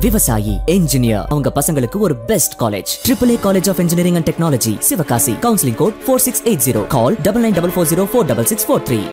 விவசாயி என்ஜினியர் அவங்க பசங்களுக்கு ஒரு best college triple A college of engineering and technology Sivakasi counselling code four six eight zero call double nine double four zero four double six four three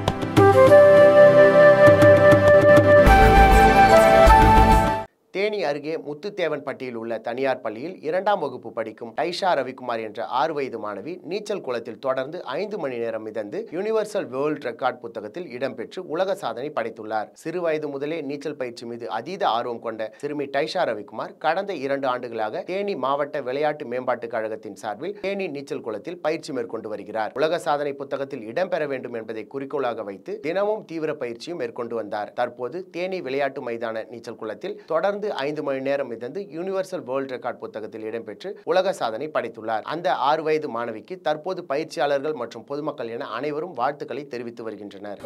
Theni அருகே முத்துத்தேவன்பட்டியில் உள்ள தனியார் பள்ளியில் இரண்டாம் வகுப்பு படிக்கும் டைஷா ரவிக்குமார் என்ற ஆறு வயது மாணவி நீச்சல் குளத்தில் தொடர்ந்து ஐந்து மணி நேரம் மிதந்து யுனிவர்சல் வேர்ல்ட் ரெக்கார்ட் புத்தகத்தில் இடம்பெற்று உலக சாதனை படைத்துள்ளார் சிறு வயது முதலே நீச்சல் பயிற்சி மீது அதீத ஆர்வம் கொண்ட சிறுமி டைஷா ரவிக்குமார் கடந்த இரண்டு ஆண்டுகளாக தேனி மாவட்ட விளையாட்டு மேம்பாட்டுக் கழகத்தின் சார்பில் தேனி நீச்சல் குளத்தில் பயிற்சி மேற்கொண்டு வருகிறார் உலக சாதனை புத்தகத்தில் இடம்பெற வேண்டும் என்பதை குறிக்கோளாக வைத்து தினமும் தீவிர பயிற்சியும் மேற்கொண்டு வந்தார் தற்போது தேனி விளையாட்டு மைதான நீச்சல் குளத்தில் தொடர்ந்து ஐந்து மணி நேரம் மிதந்து யூனிவர்சல் வேர்ல்ட் ரெக்கார்ட் புத்தகத்தில் இடம்பெற்று உலக சாதனை படைத்துள்ளார் அந்த ஆறு வயது மாணவிக்கு தற்போது பயிற்சியாளர்கள் மற்றும் பொதுமக்கள் என அனைவரும் வாழ்த்துக்களை தெரிவித்து வருகின்றனர்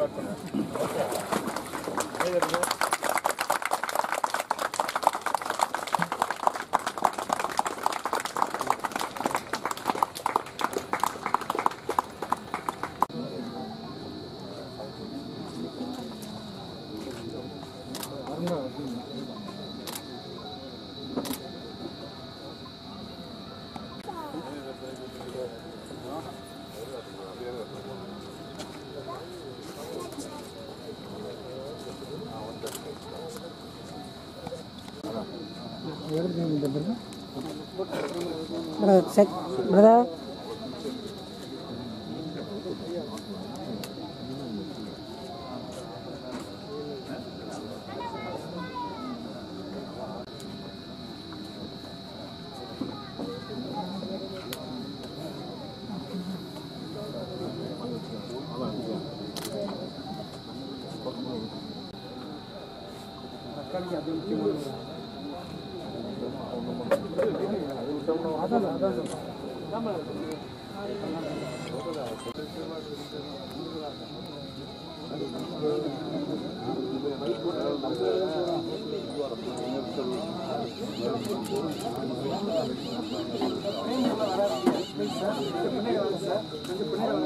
Brother, check. Brother. சார்